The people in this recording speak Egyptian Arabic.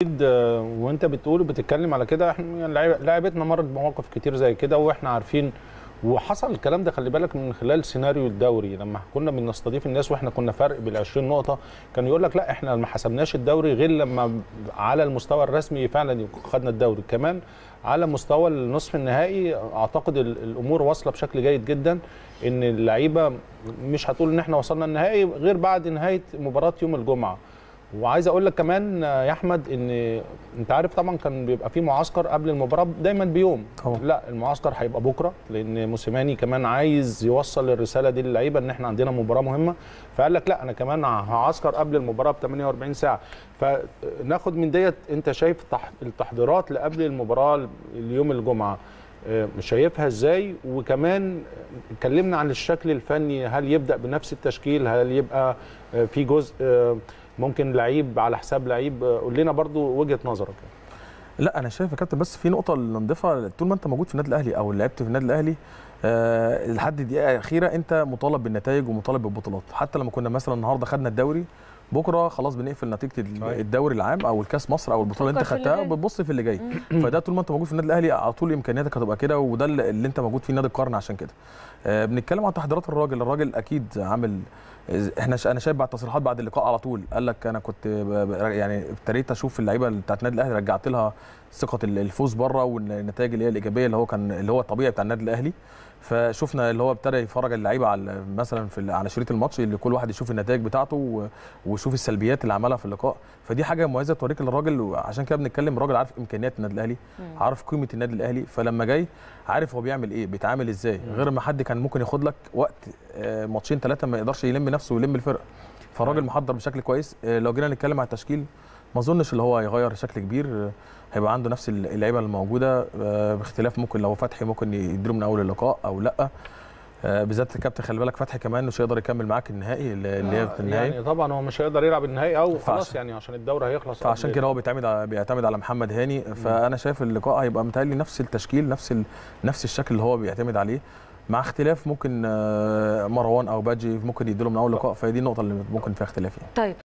آه، وانت بتقول وبتتكلم على كده احنا يعني لعيب- لعيبتنا مرت بمواقف كتير زي كده واحنا عارفين وحصل الكلام ده خلي بالك من خلال سيناريو الدوري لما كنا بنستضيف الناس واحنا كنا فرق بال 20 نقطه كان يقول لك لا احنا ما حسبناش الدوري غير لما على المستوى الرسمي فعلا خدنا الدوري كمان على مستوى النصف النهائي اعتقد ال- الامور واصله بشكل جيد جدا ان اللعيبه مش هتقول ان احنا وصلنا النهائي غير بعد نهايه مباراه يوم الجمعه وعايز اقول لك كمان آه، يا احمد ان انت عارف طبعا كان بيبقى في معسكر قبل المباراه دايما بيوم طبعا. لا المعسكر هيبقى بكره لان موسيماني كمان عايز يوصل الرساله دي للعيبه ان احنا عندنا مباراه مهمه فقال لك لا انا كمان هعسكر قبل المباراه ب 48 ساعه فناخد من ديت انت شايف تح- التحضيرات لقبل المباراه اليوم الجمعه آه، شايفها ازاي وكمان اتكلمنا عن الشكل الفني هل يبدا بنفس التشكيل هل يبقى آه، في جزء آه، ممكن لعيب على حساب لعيب آه، قول لنا برضو وجهه نظرك لا انا شايف يا كابتن بس في نقطه اللي نضيفها طول ما انت موجود في النادي الاهلي او لعبت في النادي الاهلي أه لحد الدقيقه الاخيره انت مطالب بالنتائج ومطالب بالبطولات حتى لما كنا مثلا النهارده خدنا الدوري بكره خلاص بنقفل نتيجه ال- صحيح. الدوري العام او الكاس مصر او البطوله اللي انت فكر في اللي خدتها جاي. بتبص في اللي جاي فده طول ما انت موجود في النادي الاهلي على طول امكانياتك هتبقى كده وده اللي اللي انت موجود فيه نادي القرن عشان كده آه، بنتكلم عن تحضيرات الراجل الراجل اكيد عامل احنا ش- انا شايف بعد التصريحات بعد اللقاء على طول قال لك انا كنت ب- ب- يعني ابتديت اشوف اللعيبه بتاعت النادي الاهلي رجعت لها ثقه ال- الفوز بره والنتائج اللي هي الايجابيه اللي هو كان اللي هو الطبيعي بتاع النادي الاهلي فشفنا اللي هو ابتدى يفرج اللعيبه على مثلا في ال- على شريط الماتش اللي كل واحد يشوف النتائج بتاعته و- ويشوف السلبيات اللي عملها في اللقاء فدي حاجه مميزه توريك للراجل وعشان كده بنتكلم الراجل عارف امكانيات النادي الاهلي عارف قيمه النادي الاهلي فلما جاي عارف هو بيعمل ايه بيتعامل ازاي غير ما حد كان ممكن ياخد لك وقت آه، ماتشين ثلاثه ما يقدرش يلم نفسه ويلم الفرقه فالراجل محضر بشكل كويس آه، لو جينا نتكلم على التشكيل ما اظنش اللي هو هيغير بشكل كبير آه، هيبقى عنده نفس اللعيبه الموجوده آه، باختلاف ممكن لو فتحي ممكن يديله من اول اللقاء او لا آه، بالذات الكابتن خلي بالك فتحي كمان مش هيقدر يكمل معاك النهائي اللي اللي هي في النهائي يعني طبعا هو مش هيقدر يلعب النهائي او خلاص فعشان- يعني عشان الدوري هيخلص فعشان قبل- كده هو بيعتمد على بيعتمد على محمد هاني فانا شايف اللقاء هيبقى متهيألي نفس التشكيل نفس ال... نفس الشكل اللي هو بيعتمد عليه مع اختلاف ممكن آه، مروان او باجي ممكن يديله من اول لقاء فهي دي النقطه اللي ممكن فيها اختلاف يعني طيب